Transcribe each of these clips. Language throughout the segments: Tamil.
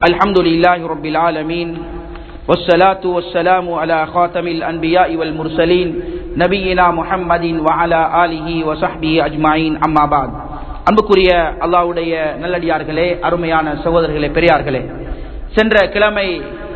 الحمد لله رب العالمين والصلاة والسلام على خاتم الأنبياء والمرسلين نبينا محمد وعلى آله وصحبه أجمعين أما بعد அன்புக்குரிய அல்லாவுடைய நல்லடியார்களே அருமையான சகோதரர்களே பெரியார்களே சென்ற கிழமை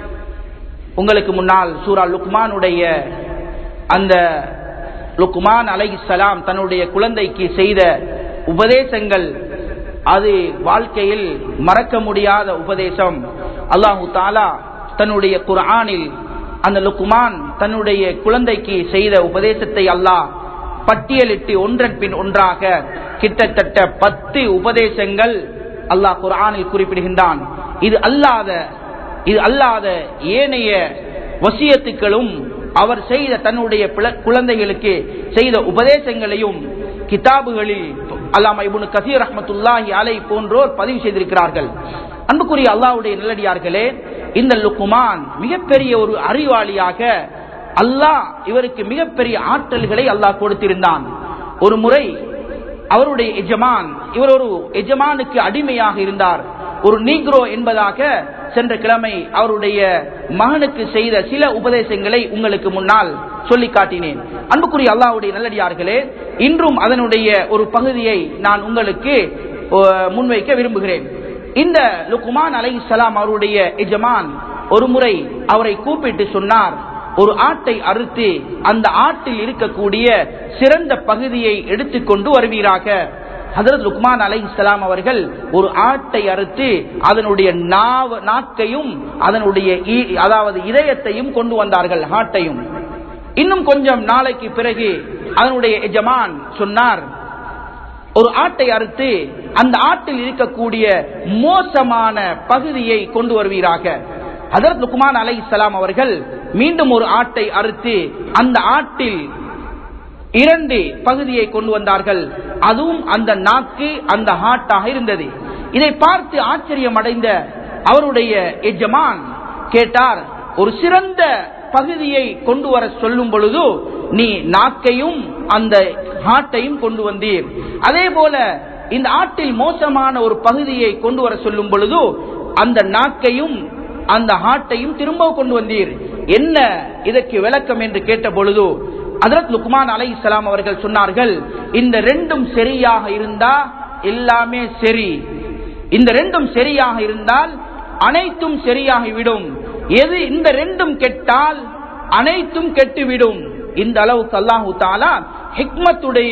உங்களுக்கு முன்னால் சூரா லுக்மானுடைய அந்த லுக்மான் அலை சலாம் தன்னுடைய குழந்தைக்கு செய்த உபதேசங்கள் அது வாழ்க்கையில் மறக்க முடியாத உபதேசம் அல்லாஹு தாலா தன்னுடைய குர்ஆனில் அந்த லுக்குமான் தன்னுடைய குழந்தைக்கு செய்த உபதேசத்தை அல்லாஹ் பட்டியலிட்டு ஒன்றன் பின் ஒன்றாக கிட்டத்தட்ட பத்து உபதேசங்கள் அல்லாஹ் குர்ஆனில் குறிப்பிடுகின்றான் இது அல்லாத இது அல்லாத ஏனைய வசியத்துக்களும் அவர் செய்த தன்னுடைய குழந்தைகளுக்கு செய்த உபதேசங்களையும் கிதாபுகளில் அல்லாம இபுனு கசீர் ரஹமத்துல்லாஹி அலை போன்றோர் பதிவு செய்திருக்கிறார்கள் அன்புக்குரிய அல்லாவுடைய நல்லடியார்களே இந்த லுக்குமான் மிகப்பெரிய ஒரு அறிவாளியாக அல்லாஹ் இவருக்கு மிகப்பெரிய ஆற்றல்களை அல்லாஹ் கொடுத்திருந்தான் ஒரு முறை அவருடைய எஜமான் இவர் ஒரு எஜமானுக்கு அடிமையாக இருந்தார் ஒரு நீக்ரோ என்பதாக சென்ற கிழமை அவருடைய மகனுக்கு செய்த சில உபதேசங்களை உங்களுக்கு முன்னால் சொல்லி காட்டினேன் அன்புக்குரிய அல்லாவுடைய நல்லடியார்களே இன்றும் அதனுடைய ஒரு பகுதியை நான் உங்களுக்கு முன்வைக்க விரும்புகிறேன் இந்த லுக்குமான் அலை சலாம் அவருடைய எஜமான் ஒரு முறை அவரை கூப்பிட்டு சொன்னார் ஒரு ஆட்டை அறுத்து அந்த ஆட்டில் இருக்கக்கூடிய சிறந்த பகுதியை எடுத்துக்கொண்டு வருவீராக ஹசரத் லுக்மான் அலை இஸ்லாம் அவர்கள் ஒரு ஆட்டை அறுத்து அதனுடைய நாக்கையும் அதனுடைய அதாவது இதயத்தையும் கொண்டு வந்தார்கள் ஆட்டையும் இன்னும் கொஞ்சம் நாளைக்கு பிறகு அதனுடைய எஜமான் சொன்னார் ஒரு ஆட்டை அறுத்து அந்த ஆட்டில் இருக்கக்கூடிய மோசமான பகுதியை கொண்டு வருவீராக ஹசரத் லுக்மான் அலை இஸ்லாம் அவர்கள் மீண்டும் ஒரு ஆட்டை அறுத்து அந்த ஆட்டில் இரண்டு பகுதியை கொண்டு வந்தார்கள் அதுவும் அந்த நாக்கு அந்த ஹாட்டாக இருந்தது இதை பார்த்து ஆச்சரியம் அடைந்த அவருடைய எஜமான் கேட்டார் ஒரு சிறந்த பகுதியை கொண்டு வர சொல்லும் பொழுது நீ நாக்கையும் அந்த ஹாட்டையும் கொண்டு வந்தீர் அதே போல இந்த ஆட்டில் மோசமான ஒரு பகுதியை கொண்டு வர சொல்லும் பொழுது அந்த நாக்கையும் அந்த ஹாட்டையும் திரும்ப கொண்டு வந்தீர் என்ன இதற்கு விளக்கம் என்று கேட்ட பொழுது அதரத் லுக்மான் அலை இஸ்லாம் அவர்கள் சொன்னார்கள் இந்த ரெண்டும் சரியாக இருந்தா எல்லாமே சரி இந்த ரெண்டும் சரியாக இருந்தால் அனைத்தும் சரியாகிவிடும் எது இந்த ரெண்டும் கெட்டால் அனைத்தும் கெட்டுவிடும் இந்த அளவுக்கு அல்லாஹு தாலா ஹிக்மத்துடைய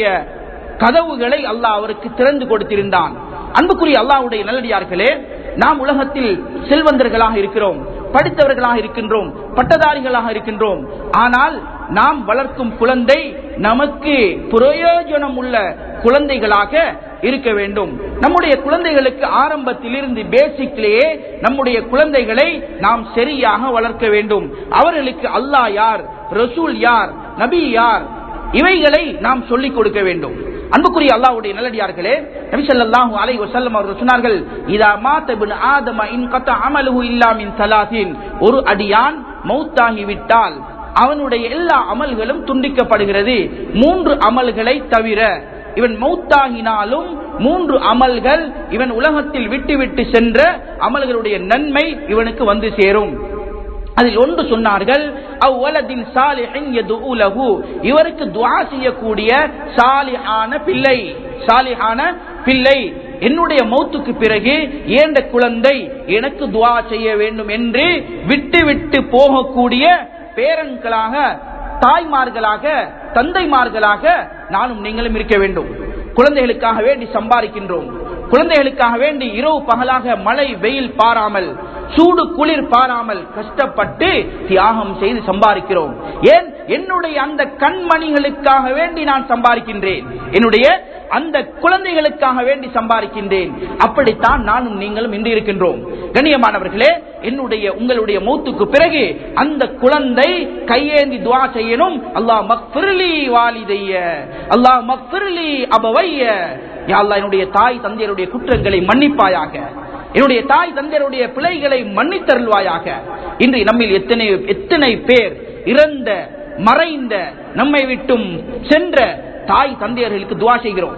கதவுகளை அல்லாஹ் அவருக்கு திறந்து கொடுத்திருந்தான் அன்புக்குரிய அல்லாஹுடைய நல்லடியார்களே நாம் உலகத்தில் செல்வந்தர்களாக இருக்கிறோம் படித்தவர்களாக இருக்கின்றோம் பட்டதாரிகளாக இருக்கின்றோம் ஆனால் நாம் வளர்க்கும் குழந்தை நமக்கு பிரயோஜனம் உள்ள குழந்தைகளாக இருக்க வேண்டும் நம்முடைய குழந்தைகளுக்கு ஆரம்பத்தில் இருந்து பேசிக்லேயே நம்முடைய குழந்தைகளை நாம் சரியாக வளர்க்க வேண்டும் அவர்களுக்கு அல்லாஹ் யார் ரசூல் யார் நபி யார் இவைகளை நாம் சொல்லிக் கொடுக்க வேண்டும் அன்புக்குரிய அல்லாவுடைய நல்லடியார்களே நபி ஸல்லல்லாஹு அலைஹி வஸல்லம் அவர்கள் சொன்னார்கள் இதா மாத இப்னு ஆதம இன் கத அமலுஹு இல்லா மின் ஸலாத்தின் ஒரு அடியான் மௌத்தாகி விட்டால் அவனுடைய எல்லா அமல்களும் துண்டிக்கப்படுகிறது மூன்று அமல்களை தவிர இவன் மௌத்தாகினாலும் மூன்று அமல்கள் இவன் உலகத்தில் விட்டு விட்டு சென்ற அமல்களுடைய நன்மை இவனுக்கு வந்து சேரும் அதில் ஒன்று சொன்னார்கள் அவ்வளதின் சாலிஹின் யதுஉலஹு இவருக்கு துஆ செய்யக்கூடிய சாலிஹான பிள்ளை சாலிஹான பிள்ளை என்னுடைய மௌத்துக்கு பிறகு ஏண்ட குழந்தை எனக்கு துஆ செய்ய வேண்டும் என்று விட்டு விட்டு போகக்கூடிய பேரன்களாக தாய்மார்களாக தந்தைமார்களாக நானும் நீங்களும் இருக்க வேண்டும் குழந்தைகளுக்காக வேண்டி சம்பாதிக்கின்றோம் குழந்தைகளுக்காக வேண்டி இரவு பகலாக மழை வெயில் பாராமல் சூடு குளிர் பாராமல் கஷ்டப்பட்டு தியாகம் செய்து சம்பாதிக்கிறோம் ஏன் என்னுடைய அந்த கண்மணிகளுக்காக வேண்டி நான் சம்பாதிக்கின்றேன் என்னுடைய அந்த குழந்தைகளுக்காக வேண்டி சம்பாதிக்கின்றேன் அப்படித்தான் நானும் நீங்களும் இன்று இருக்கின்றோம் கண்ணியமானவர்களே என்னுடைய உங்களுடைய மூத்துக்கு பிறகு அந்த குழந்தை கையேந்தி துவா செய்யணும் அல்லாஹ் மக்ஃபிர்லி வாலிதைய அல்லாஹ் மக்ஃபிர்லி அபவைய யாழ்லா என்னுடைய தாய் தந்தையருடைய குற்றங்களை மன்னிப்பாயாக என்னுடைய தாய் தந்தையருடைய பிழைகளை மன்னித்தருள்வாயாக இன்று நம்மில் எத்தனை எத்தனை பேர் இறந்த மறைந்த நம்மை விட்டும் சென்ற தாய் தந்தையர்களுக்கு துவா செய்கிறோம்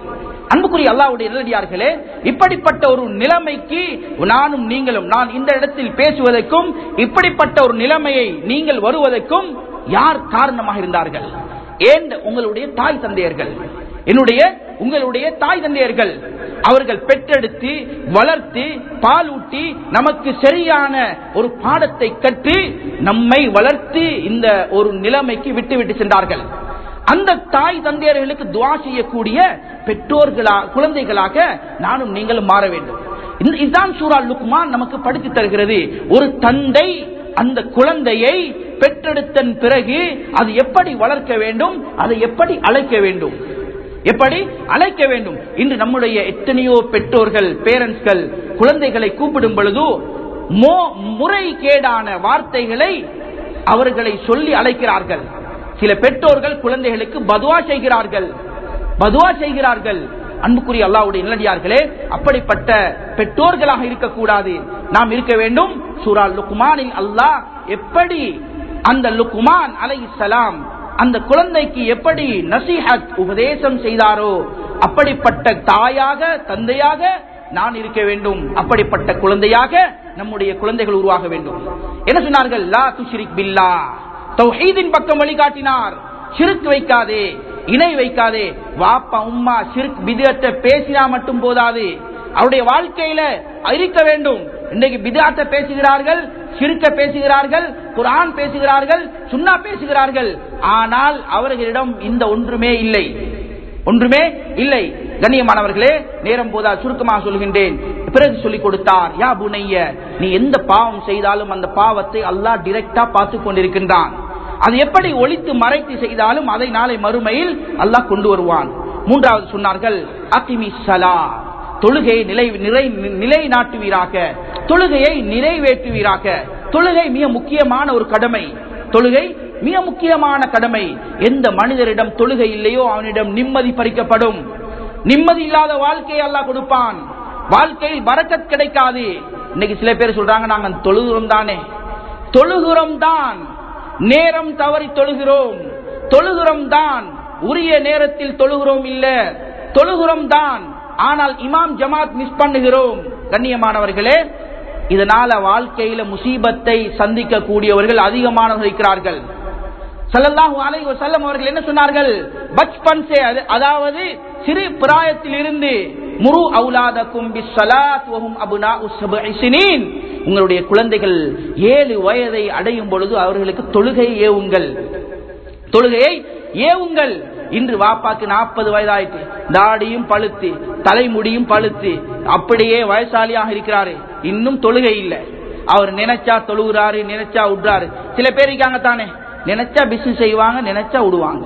அன்புக்குரிய அல்லாவுடைய நல்லடியார்களே இப்படிப்பட்ட ஒரு நிலைமைக்கு நானும் நீங்களும் நான் இந்த இடத்தில் பேசுவதற்கும் இப்படிப்பட்ட ஒரு நிலைமையை நீங்கள் வருவதற்கும் யார் காரணமாக இருந்தார்கள் ஏன் உங்களுடைய தாய் தந்தையர்கள் என்னுடைய உங்களுடைய தாய் தந்தையர்கள் அவர்கள் பெற்றெடுத்து வளர்த்து பாலூட்டி நமக்கு சரியான ஒரு பாடத்தை கற்று நம்மை வளர்த்து இந்த ஒரு நிலைமைக்கு விட்டு விட்டு சென்றார்கள் அந்த தாய் தந்தையர்களுக்கு துவா செய்யக்கூடிய பெற்றோர்களா குழந்தைகளாக நானும் நீங்களும் மாற வேண்டும் இந்த- இதுதான் சூரா லுக்மான் நமக்கு படித்து தருகிறது ஒரு தந்தை அந்த குழந்தையை பெற்றெடுத்தன் பிறகு அது எப்படி வளர்க்க வேண்டும் அதை எப்படி அழைக்க வேண்டும் எப்படி அழைக்க வேண்டும் இன்று நம்முடைய எத்தனையோ பெற்றோர்கள் பேரண்ட்ஸ்கள் குழந்தைகளை கூப்பிடும் பொழுது மோ- முறைகேடான வார்த்தைகளை அவர்களை சொல்லி அழைக்கிறார்கள் சில பெற்றோர்கள் குழந்தைகளுக்கு பதுவா செய்கிறார்கள் பதுவா செய்கிறார்கள் அன்புக்குரிய அல்லாவுடைய நிலடியார்களே அப்படிப்பட்ட பெற்றோர்களாக இருக்கக்கூடாது நாம் இருக்க வேண்டும் சூரா லுக்மானில் அல்லாஹ் எப்படி அந்த லுக்மான் அலைஹிஸ்ஸலாம் அந்த குழந்தைக்கு எப்படி நசிஹத் உபதேசம் செய்தாரோ அப்படிப்பட்ட தாயாக தந்தையாக நான் இருக்க வேண்டும் அப்படிப்பட்ட குழந்தையாக நம்முடைய குழந்தைகள் உருவாக வேண்டும் என்ன சொன்னார்கள் லா துஷ்ரிக் பில்லா தௌஹீதின் பக்கம் வழிகாட்டினார் சிறுக்கு வைக்காதே இணை வைக்காதே வாப்பா உம்மா சிறுக் பிதத்தை பேசினா மட்டும் போதாது அவருடைய வாழ்க்கையில இருக்க வேண்டும் இன்றைக்கு பிதாத்தை பேசுகிறார்கள் சிறுக்க பேசுகிறார்கள் குரான் பேசுகிறார்கள் சுன்னா பேசுகிறார்கள் ஆனால் அவர்களிடம் இந்த ஒன்றுமே இல்லை ஒன்றுமே இல்லை கண்ணியமானவர்களே நேரம் போதா சுருக்கமாக சொல்கின்றேன் பிறகு சொல்லிக் கொடுத்தார் யா புனைய நீ எந்த பாவம் செய்தாலும் அந்த பாவத்தை அல்லாஹ் டிரெக்டா பார்த்து கொண்டிருக்கின்றான் அது எப்படி ஒளித்து மறைத்து செய்தாலும் அதை நாளை மறுமையில் அல்லாஹ் கொண்டு வருவான் மூன்றாவது சொன்னார்கள் அகிமி சலா தொழுகையை நிலை நிலை நிலைநாட்டுவீராக தொழுகையை நிறைவேற்றுவீராக தொழுகை மிக முக்கியமான ஒரு கடமை தொழுகை மிக முக்கியமான கடமை எந்த மனிதரிடம் தொழுகை இல்லையோ அவனிடம் நிம்மதி பறிக்கப்படும் நிம்மதி இல்லாத வாழ்க்கையை அல்லாஹ் கொடுப்பான் வாழ்க்கையில் வரக்கத் கிடைக்காது இன்னைக்கு சில பேர் சொல்றாங்க நாங்க தொழுகிறோம் தானே தொழுகிறோம் தான் நேரம் தவறி தொழுகிறோம் தொழுகிறோம் தான் உரிய நேரத்தில் தொழுகிறோம் இல்ல தொழுகிறோம் தான் ஆனால் இமாம் ஜமாத் மிஸ் பண்ணுகிறோம் கண்ணியமானவர்களே இதனால வாழ்க்கையில முசீபத்தை சந்திக்க கூடியவர்கள் அதிகமானவர்கள் இருக்கிறார்கள் ஸல்லல்லாஹு அலைஹி வஸல்லம் அவர்கள் என்ன சொன்னார்கள் பச்பன் சே அது- அதாவது சிறு பிராயத்தில் இருந்து முரு அவுலாதக்கும் பிஸ்ஸலாத் வஹும் அப்னாஉ சப்இ சினீன் உங்களுடைய குழந்தைகள் ஏழு வயதை அடையும் பொழுது அவர்களுக்கு தொழுகை ஏவுங்கள் தொழுகையை ஏவுங்கள் இன்று வாப்பாக்கு நாற்பது வயதாயிட்டு தாடியும் பழுத்து தலைமுடியும் பழுத்து அப்படியே வயசாலியாக இருக்கிறாரு இன்னும் தொழுகை இல்லை அவர் நினைச்சா தொழுகிறாரு நினைச்சா விடுறாரு சில பேர் இருக்காங்க தானே நினைச்சா பிசினஸ் செய்வாங்க நினைச்சா விடுவாங்க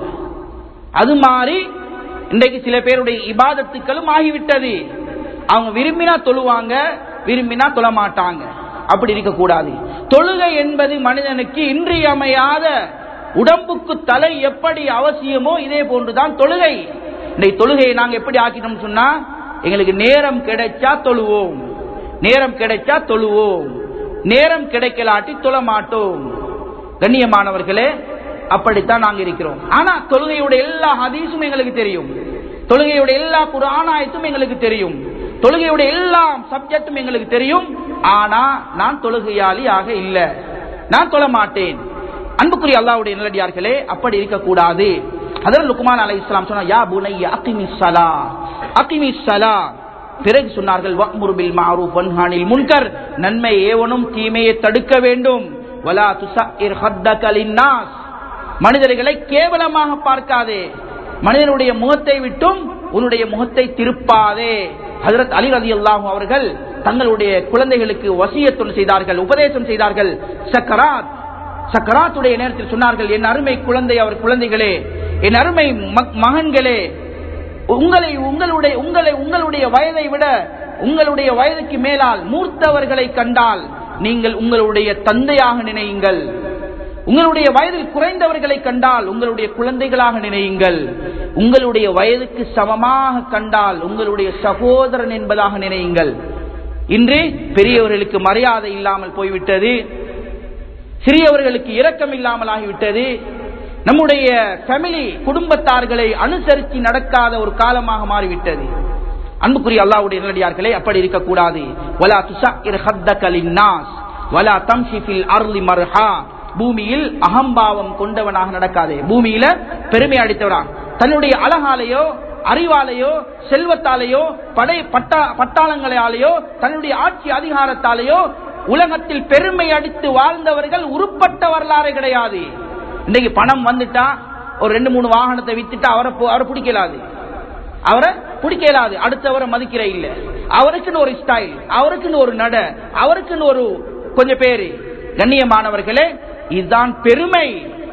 அது மாதிரி இன்றைக்கு சில பேருடைய இபாதத்துக்களும் ஆகிவிட்டது அவங்க விரும்பினா தொழுவாங்க விரும்பினா தொழ மாட்டாங்க அப்படி இருக்கக்கூடாது தொழுகை என்பது மனிதனுக்கு இன்றியமையாத உடம்புக்கு தலை எப்படி அவசியமோ இதே போன்றுதான் தொழுகை இந்த தொழுகையை நாங்க எப்படி ஆக்கிட்டோம் சொன்னா எங்களுக்கு நேரம் கிடைச்சா தொழுவோம் நேரம் கிடைச்சா தொழுவோம் நேரம் கிடைக்கலாட்டி தொழ மாட்டோம் கண்ணியமானவர்களே அப்படித்தான் நாங்க இருக்கிறோம் ஆனா தொழுகையுடைய எல்லா ஹதீஸும் எங்களுக்கு தெரியும் தொழுகையுடைய எல்லா குரானாயத்தும் எங்களுக்கு தெரியும் தொழுகையுடைய எல்லா சப்ஜெக்டும் எங்களுக்கு தெரியும் ஆனா நான் தொழுகையாளி ஆக இல்ல நான் தொழ மாட்டேன் அன்புக்குரிய அல்லாவுடைய நல்லடியார்களே அப்படி இருக்கக்கூடாது அதற்கு லுக்மான் அலை இஸ்லாம் சொன்னா யா புனைய அகிமி சலா அகிமி சலா பிறகு சொன்னார்கள் வக்முர் பில் மஅரூஃப் வன்ஹானில் முன்கர் நன்மை ஏவனும் தீமையை தடுக்க வேண்டும் வலா துஸஇர் ஹத்தக லின்னாஸ் மனிதர்களை கேவலமாக பார்க்காதே மனிதனுடைய முகத்தை விட்டும் உன்னுடைய முகத்தை திருப்பாதே ஹஜரத் அலி ரலியல்லாஹு அவர்கள் தங்களுடைய குழந்தைகளுக்கு வசியத்துன் செய்தார்கள் உபதேசம் செய்தார்கள் சக்கராத் சக்கராத்துடைய நேரத்தில் சொன்னார்கள் என் அருமை குழந்தை அவர் குழந்தைகளே என் அருமை மக்- மகன்களே உங்களை உங்களுடைய உங்களை உங்களுடைய வயதை விட உங்களுடைய வயதுக்கு மேலால் மூர்த்தவர்களை கண்டால் நீங்கள் உங்களுடைய தந்தையாக நினையுங்கள் உங்களுடைய வயதில் குறைந்தவர்களை கண்டால் உங்களுடைய குழந்தைகளாக நினையுங்கள் உங்களுடைய வயதுக்கு சமமாக கண்டால் உங்களுடைய சகோதரன் என்பதாக நினையுங்கள் இன்று பெரியவர்களுக்கு மரியாதை இல்லாமல் போய்விட்டது சிறியவர்களுக்கு இரக்கம் இல்லாமல் ஆகிவிட்டது நம்முடைய ஃபேமிலி குடும்பத்தார்களை அனுசரித்து நடக்காத ஒரு காலமாக மாறிவிட்டது அன்புக்குரிய அல்லாவுடைய நல்லடியார்களே அப்படி இருக்கக்கூடாது வலா துஷாஇர் ஹத்தக லின்னாஸ் வலா தம்ஷி ஃபில் அர்லி மர்ஹா பூமியில் அகம்பாவம் கொண்டவனாக நடக்காதே பூமியில பெருமை அடித்தவனா தன்னுடைய அழகாலேயோ அறிவாலேயோ செல்வத்தாலேயோ படை பட்டா பட்டாளங்களாலேயோ தன்னுடைய ஆட்சி அதிகாரத்தாலேயோ உலகத்தில் பெருமை அடித்து வாழ்ந்தவர்கள் உருப்பட்ட வரலாறு கிடையாது இன்னைக்கு பணம் வந்துட்டா ஒரு ரெண்டு மூணு வாகனத்தை வித்துட்டா அவரை போ- அவரை பிடிக்கலாது அவரை பிடிக்கலாது அடுத்தவரை மதிக்கிற இல்ல அவருக்குன்னு ஒரு ஸ்டைல் அவருக்குன்னு ஒரு நட அவருக்குன்னு ஒரு கொஞ்சம் பேரு கண்ணியமானவர்களே இதுதான் பெருமை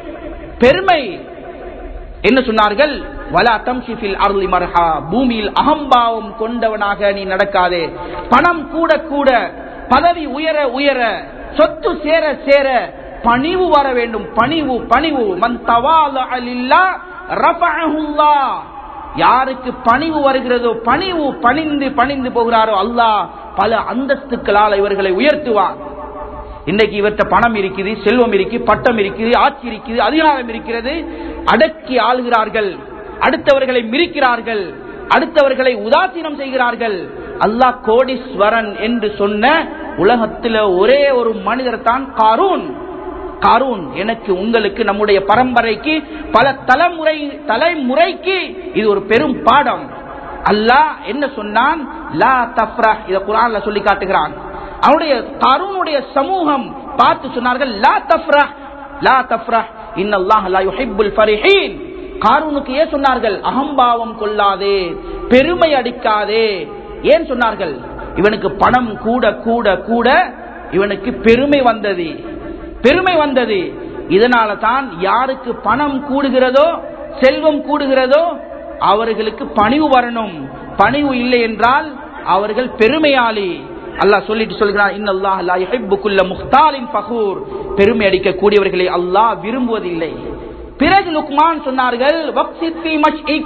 பெருமை என்ன சொன்னார்கள் வலா தம்ஷிஃபில் அருளி மர்ஹா பூமியில் அகம்பாவம் கொண்டவனாக நீ நடக்காதே பணம் கூட கூட பதவி உயர உயர சொத்து சேர சேர பணிவு வர வேண்டும் பணிவு பணிவு மன் தவால அலில்லா ரஃபஅஹுல்லாஹ் யாருக்கு பணிவு வருகிறதோ பணிவு பணிந்து பணிந்து போகிறாரோ அல்லாஹ் பல அந்தஸ்துக்களால் இவர்களை உயர்த்துவான் இன்னைக்கு இவர்கிட்ட பணம் இருக்குது செல்வம் இருக்கு பட்டம் இருக்குது ஆட்சி இருக்குது அதிகாரம் இருக்கிறது அடக்கி ஆளுகிறார்கள் அடுத்தவர்களை மிரிக்கிறார்கள் அடுத்தவர்களை உதாசீனம் செய்கிறார்கள் அல்லாஹ் கோடீஸ்வரன் என்று சொன்ன உலகத்தில் ஒரே ஒரு மனிதர் தான் காரூன் காரூன் எனக்கு உங்களுக்கு நம்முடைய பரம்பரைக்கு பல தலைமுறை தலைமுறைக்கு இது ஒரு பெரும் பாடம் அல்லாஹ் என்ன சொன்னான் லா தஃப்ரஹ் இத குர்ஆன்ல சொல்லி காட்டுகிறான் அவனுடைய காரூனுடைய சமூகம் பார்த்து சொன்னார்கள் லா தஃப்ரஹ் லா தஃப்ரஹ் இன்னல்லாஹ் லா யுஹிப்புல் ஃபரிஹீன் காரூனுக்கு ஏன் சொன்னார்கள் அகம்பாவம் கொள்ளாதே பெருமை அடிக்காதே ஏன் சொன்னார்கள் இவனுக்கு பணம் கூட கூட கூட இவனுக்கு பெருமை வந்தது பெருமை வந்தது இதனால தான் யாருக்கு பணம் கூடுகிறதோ செல்வம் கூடுகிறதோ அவர்களுக்கு பணிவு வரணும் பணிவு இல்லை என்றால் அவர்கள் பெருமையாளி அல்லாஹ் சொல்லிட்டு சொல்கிறான் இன்னல்லாஹ் லா யுஹிப்புக்குல்ல முஹ்தாலின் ஃபகூர் பெருமை அடிக்கக்கூடியவர்களை அல்லாஹ் விரும்புவதில்லை பிறகு லுக்மான் சொன்னார்கள் வக்சித் ஃபீ மஷ்இக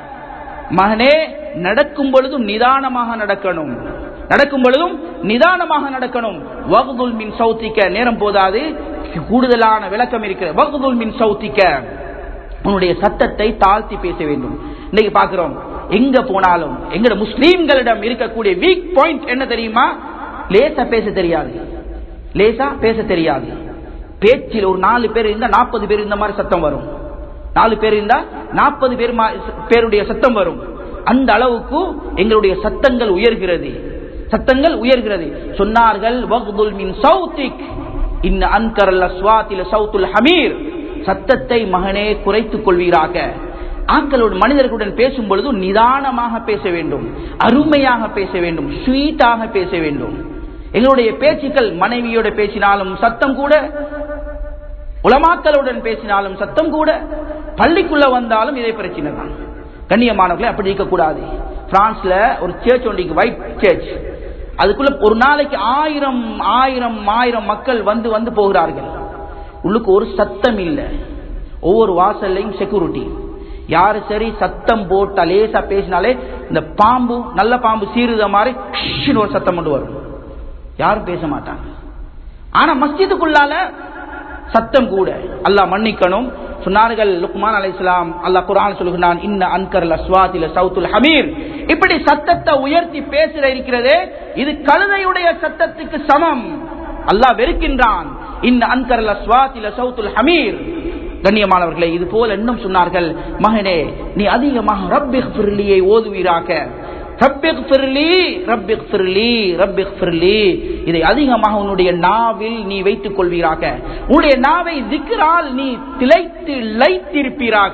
மகனே நடக்கும் பொழுதும் நிதானமாக நடக்கணும் நடக்கும் பொழுதும் நிதானமாக நடக்கணும் வகுதுல் மின் சௌத்திக்க நேரம் போதாது கூடுதலான விளக்கம் இருக்கிற வகுதுல் மின் சௌத்திக்க உன்னுடைய சத்தத்தை தாழ்த்தி பேச வேண்டும் இன்னைக்கு பாக்குறோம் எங்க போனாலும் எங்கட முஸ்லீம்களிடம் இருக்கக்கூடிய வீக் பாயிண்ட் என்ன தெரியுமா லேசா பேச தெரியாது லேசா பேச தெரியாது பேச்சில் ஒரு நாலு பேர் இருந்தா நாற்பது பேர் இந்த மாதிரி சத்தம் வரும் நாலு பேர் இருந்தா நாற்பது பேர் மா- பேருடைய சத்தம் வரும் அந்த அளவுக்கு எங்களுடைய சத்தங்கள் உயர்கிறது சத்தங்கள் உயர்கிறது சொன்னார்கள் வக்துல் மின் சௌத்திக் இன்ன அன்கரல் அஸ்வாத்தில சௌத்துல் ஹமீர் சத்தத்தை மகனே குறைத்துக் கொள்வீராக ஆக்களோடு மனிதர்களுடன் பேசும் பொழுது நிதானமாக பேச வேண்டும் அருமையாக பேச வேண்டும் ஸ்வீட்டாக பேச வேண்டும் எங்களுடைய பேச்சுக்கள் மனைவியோட பேசினாலும் சத்தம் கூட உலமாக்களுடன் பேசினாலும் சத்தம் கூட பள்ளிக்குள்ள வந்தாலும் இதே பிரச்சனை தான் கண்ணியமானவர்களை அப்படி இருக்கக்கூடாது பிரான்ஸ்ல ஒரு சேர்ச் ஒன்றைக்கு ஒயிட் சேர்ச் அதுக்குள்ள ஒரு நாளைக்கு ஆயிரம் ஆயிரம் ஆயிரம் மக்கள் வந்து வந்து போகிறார்கள் உள்ளுக்கு ஒரு சத்தம் இல்லை ஒவ்வொரு வாசல்லையும் செக்யூரிட்டி யாரு சரி சத்தம் போட்டா லேசா பேசினாலே இந்த பாம்பு நல்ல பாம்பு சீருத மாதிரி ஷ்ஷ்னு ஒரு சத்தம் கொண்டு வரும் யாரும் பேச மாட்டாங்க ஆனா மஸ்ஜிதுக்குள்ளால சத்தம் கூட அல்லாஹ் மன்னிக்கணும் சொன்னார்கள் லுக்மான் அலைஹிஸ்ஸலாம் அல்லாஹ் குர்ஆன் சொல்கிறான் இன்ன அன்கர் அஸ்வாதில சவுத்துல் ஹமீர் இப்படி சத்தத்தை உயர்த்தி பேசுற இருக்கிறதே இது கழுதையுடைய சத்தத்துக்கு சமம் அல்லாஹ் வெறுக்கின்றான் இன்ன அன்கர் அஸ்வாதில சவுத்துல் ஹமீர் கண்ணியமானவர்களே இது போல இன்னும் சொன்னார்கள் மகனே நீ அதிகமாக ரப்பிக் ஃபிர்லியை ஓதுவீராக ரப்பிக் ஃபிர்லி ரப்பிக் ஃபிர்லி ரப்பிக் ஃபிர்லி இதை அதிகமாக உன்னுடைய நாவில் நீ வைத்துக் கொள்வீராக உன்னுடைய நாவை திக்ரால் நீ திளைத்து லைத்திருப்பீராக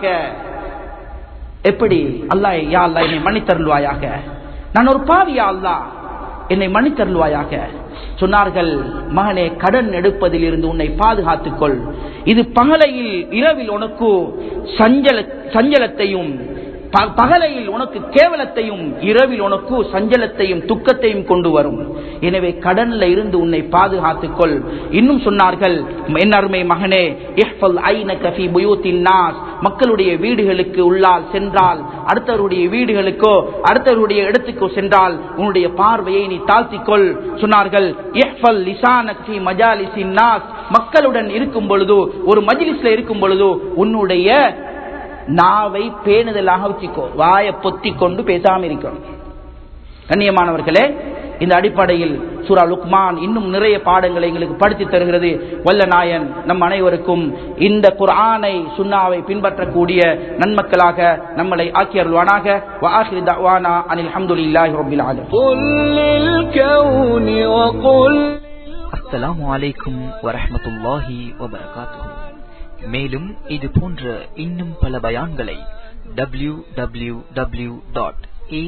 எப்படி அல்லாஹ் யா அல்லாஹ் என்னை மன்னித்தருள்வாயாக நான் ஒரு பாவியா அல்லாஹ் என்னை மன்னித்தருள்வாயாக சொன்னார்கள் மகனே கடன் எடுப்பதில் இருந்து உன்னை பாதுகாத்துக் கொள் இது பகலையில் இரவில் உனக்கு சஞ்சல சஞ்சலத்தையும் ப- பகலையில் உனக்கு கேவலத்தையும் இரவில் உனக்கு சஞ்சலத்தையும் துக்கத்தையும் கொண்டு வரும் எனவே கடன்ல இருந்து உன்னை பாதுகாத்துக் கொள் இன்னும் சொன்னார்கள் என் அருமை மகனே இஹ்ஃபல் ஐனக ஃபீ புயூத்தின் நாஸ் மக்களுடைய வீடுகளுக்கு உள்ளால் சென்றால் அடுத்தவருடைய வீடுகளுக்கோ அடுத்தவருடைய இடத்துக்கோ சென்றால் உன்னுடைய பார்வையை நீ தாழ்த்திக் கொள் சொன்னார்கள் இஹ்ஃபல் லிசானக ஃபீ மஜாலிசின் நாஸ் மக்களுடன் இருக்கும் பொழுதோ ஒரு மஜ்லிஸ்ல இருக்கும் பொழுதோ உன்னுடைய நாவை பேணுதலாக வச்சுக்கோ வாயை பொத்தி கொண்டு பேசாம இருக்கணும் கண்ணியமானவர்களே இந்த அடிப்படையில் சூரா லுக்மான் இன்னும் நிறைய பாடங்களை எங்களுக்கு படித்து தருகிறது வல்ல நாயன் நம் அனைவருக்கும் இந்த குர்ஆனை சுன்னாவை பின்பற்றக்கூடிய நன்மக்களாக நம்மளை ஆக்கியருள்வானாக வாஹிர் தவானா அனில் அஹமதுல்லாஹி ரபில் ஆலமீன் قل للكون وقل அஸ்ஸலாமு அலைக்கும் வரஹ்மத்துல்லாஹி வபரகாத்துஹு மேலும் இது போன்ற இன்னும் பல பயான்களை W W W dot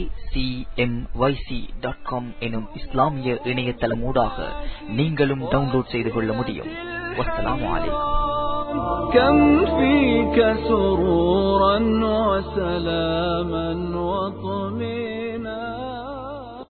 dot com எனும் இஸ்லாமிய இணையதளமூடாக நீங்களும் டவுன்லோட் செய்து கொள்ள முடியும் வஸ்ஸலாமு அலைக்கும் كم فيك سرورا وسلاما وطمئنا